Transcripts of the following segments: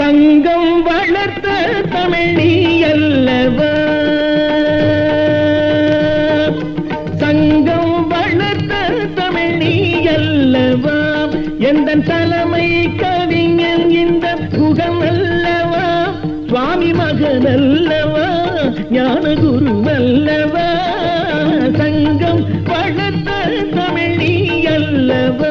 சங்கம் வளர்த்த தமிழ் நீ அல்லவா சங்கம் வளர்த்த தமிழ் நீ அல்லவா எந்த தலைமை கவிஞன் இந்த புகம் அல்லவா சுவாமி மகன் அல்லவா ஞான குரு அல்லவா சங்கம் வளர்த்த தமிழ் நீ அல்லவா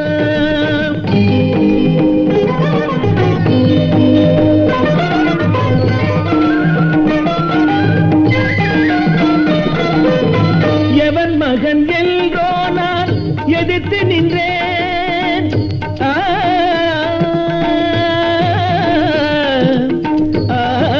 எவன் மகன் என்றோ நான் எதிர்த்து நின்றேன் ஆ, ஆ,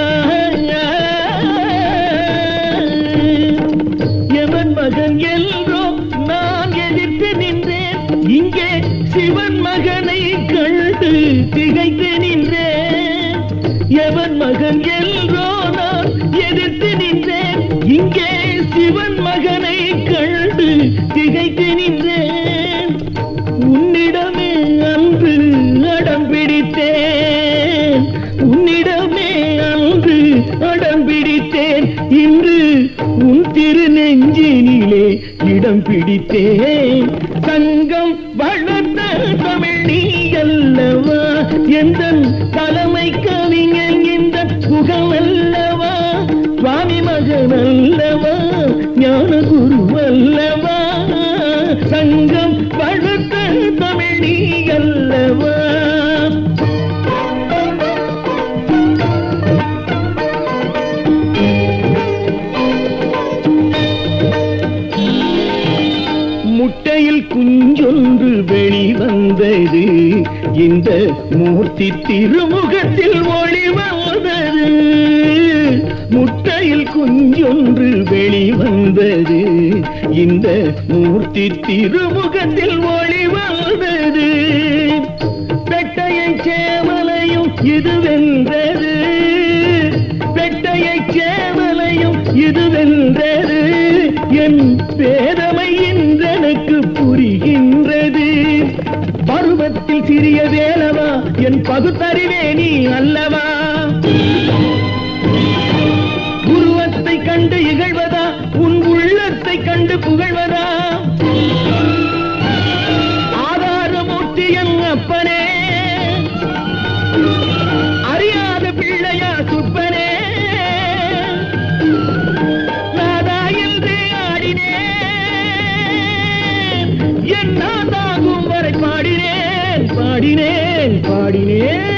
எவன் மகன் என்றோ நான் எதிர்த்து நின்றேன் இங்கே சிவன் மகனை கண்டு திகைத்து நின்றேன் எவன் மகன் என்றோ நான் எதிர்த்து நின்றேன் இங்கே சிவன் மகனை கண்டு திகைத்து நின்றேன் உன்னிடமே அன்று அடம் பிடித்தேன் உன்னிடமே அன்று அடம் பிடித்தேன் இன்று உன் திரு நெஞ்சினிலே இடம் பிடித்தேன் சங்கம் வளர்த்த தமிழ் நீ அல்லவா எந்த தலைமை கவிஞன் இந்த புகம் அல்லவா சுவாமி மகன் அல்லவா ஞான குரு அல்லவா சங்கம் வளர்த்த தமிழ் நீ அல்லவா முட்டையில் குஞ்சொன்று வெளிவந்தது இந்த மூர்த்தி திருமுகத்தில் ஒளி வந்தது முட்டையில் குஞ்சொன்று வெளிவந்தது இந்த மூர்த்தி திருமுகத்தில் ஒளி வந்தது பெட்டையை சேவலையும் இது வென்றது பெட்டையை சேவலையும் இது வென்றது என் பேதமை இன்றனுக்கு புரிகின்றது பருவத்தில் சிறிய வேலவா என் பகுத்தறிவே நீ அல்லவா உருவத்தை கண்டு இகழ்வதா உன் உள்ளத்தை கண்டு புகழ்வதா ஆதாரமூர்த்தி என் அப்பனே அறியாத பிள்ளையா சுப்பனே நாதா என்று ஆடினேன் என் நாதாகும் வரை பாடினேன் பாடினேன் பாடினேன்